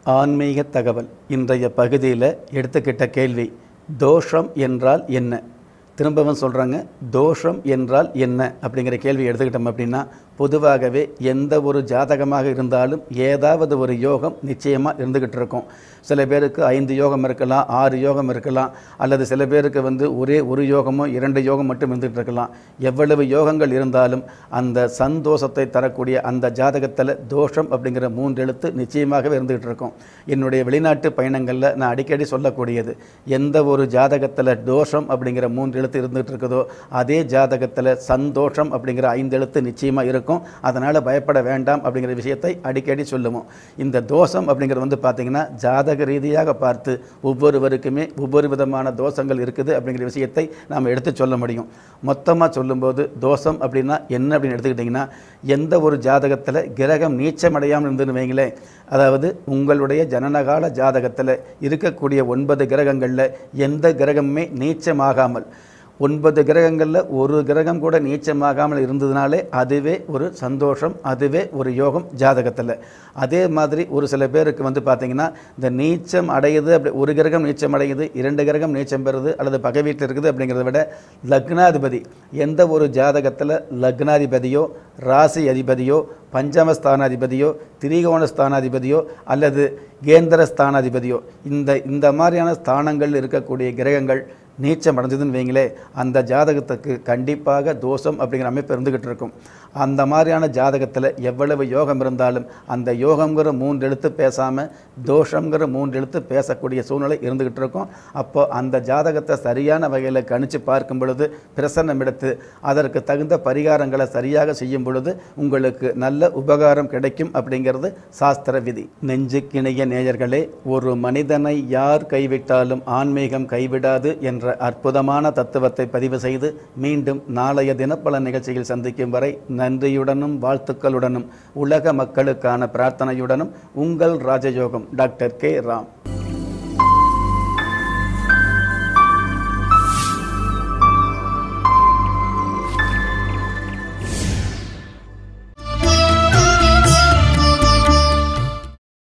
ஆன்மீக தகவல் இன்றைய பகுதியில் எடுத்துக்கிட்ட கேள்வி தோஷம் என்றால் என்ன திரும்பவும் சொல்கிறாங்க தோஷம் என்றால் என்ன அப்படிங்கிற கேள்வி எடுத்துக்கிட்டோம் அப்படின்னா பொதுவாகவே எந்த ஒரு ஜாதகமாக இருந்தாலும் ஏதாவது ஒரு யோகம் நிச்சயமாக இருந்துக்கிட்டு இருக்கும் சில பேருக்கு ஐந்து யோகம் இருக்கலாம் ஆறு யோகம் இருக்கலாம் அல்லது சில பேருக்கு வந்து ஒரே ஒரு யோகமோ இரண்டு யோகம் மட்டும் இருந்துகிட்டு இருக்கலாம் எவ்வளவு யோகங்கள் இருந்தாலும் அந்த சந்தோஷத்தை தரக்கூடிய அந்த ஜாதகத்தில் தோஷம் அப்படிங்கிற மூன்று எழுத்து நிச்சயமாகவே இருந்துகிட்டு இருக்கும் என்னுடைய வெளிநாட்டு பயணங்களில் நான் அடிக்கடி சொல்லக்கூடியது எந்த ஒரு ஜாதகத்தில் தோஷம் அப்படிங்கிற மூன்று எழுத்து இருந்துகிட்டு இருக்குதோ அதே ஜாதகத்தில் சந்தோஷம் அப்படிங்கிற ஐந்து எழுத்து நிச்சயமாக இருக்கும் அதனால் பயப்பட வேண்டாம் அப்படிங்கிற விஷயத்தை அடிக்கடி சொல்லுவோம் இந்த தோஷம் அப்படிங்கிறது வந்து பார்த்திங்கன்னா ஜாதக ரீதியாக பார்த்து ஒவ்வொருவருக்குமே ஒவ்வொரு விதமான தோஷங்கள் இருக்குது அப்படிங்கிற விஷயத்தை நாம் எடுத்து சொல்ல முடியும் மொத்தமாக சொல்லும்போது தோஷம் அப்படின்னா என்ன அப்படின்னு எடுத்துக்கிட்டிங்கன்னா எந்த ஒரு ஜாதகத்தில் கிரகம் நீச்சமடையாமல் இருந்துன்னு வைங்களேன் அதாவது உங்களுடைய ஜனனகால ஜாதகத்தில் இருக்கக்கூடிய ஒன்பது கிரகங்களில் எந்த கிரகமுமே நீச்சமாகாமல் ஒன்பது கிரகங்களில் ஒரு கிரகம் கூட நீச்சமாகாமல் இருந்ததுனாலே அதுவே ஒரு சந்தோஷம் அதுவே ஒரு யோகம் ஜாதகத்தில் அதே மாதிரி ஒரு சில பேருக்கு வந்து பார்த்திங்கன்னா இந்த நீச்சம் அடையுது அப்படி ஒரு கிரகம் நீச்சம் அடையுது இரண்டு கிரகம் நீச்சம் பெறுது அல்லது பகை வீட்டில் இருக்குது அப்படிங்கிறத விட லக்னாதிபதி எந்த ஒரு ஜாதகத்தில் லக்னாதிபதியோ ராசி அதிபதியோ பஞ்சமஸ்தானாதிபதியோ திரிகோண ஸ்தானாதிபதியோ அல்லது கேந்திர ஸ்தானாதிபதியோ இந்த இந்த மாதிரியான ஸ்தானங்கள் இருக்கக்கூடிய கிரகங்கள் நீச்சம் அடைஞ்சதுன்னு வைங்களே அந்த ஜாதகத்துக்கு கண்டிப்பாக தோஷம் அப்படிங்கிற அமைப்பு இருந்துக்கிட்டு இருக்கும் அந்த மாதிரியான ஜாதகத்தில் எவ்வளவு யோகம் இருந்தாலும் அந்த யோகங்கிற மூன்று எழுத்து பேசாமல் தோஷங்கிற மூன்று எழுத்து பேசக்கூடிய சூழ்நிலை இருந்துக்கிட்டு இருக்கும் அப்போ அந்த ஜாதகத்தை சரியான வகையில் கணிச்சு பார்க்கும் பொழுது பிரசன்னம் எடுத்து அதற்கு தகுந்த பரிகாரங்களை சரியாக செய்யும் பொழுது உங்களுக்கு நல்ல உபகாரம் கிடைக்கும் அப்படிங்கிறது சாஸ்திர விதி நெஞ்சுக்கிணைய நேயர்களே ஒரு மனிதனை யார் கைவிட்டாலும் ஆன்மீகம் கைவிடாது என்ற அற்புதமான தத்துவத்தை பதிவு செய்து மீண்டும் நாளைய தினப்பல நிகழ்ச்சியில் சந்திக்கும் வரை நன்றியுடனும் வாழ்த்துக்களுடனும் உலக மக்களுக்கான பிரார்த்தனையுடனும் உங்கள் ராஜயோகம் டாக்டர் கே ராம்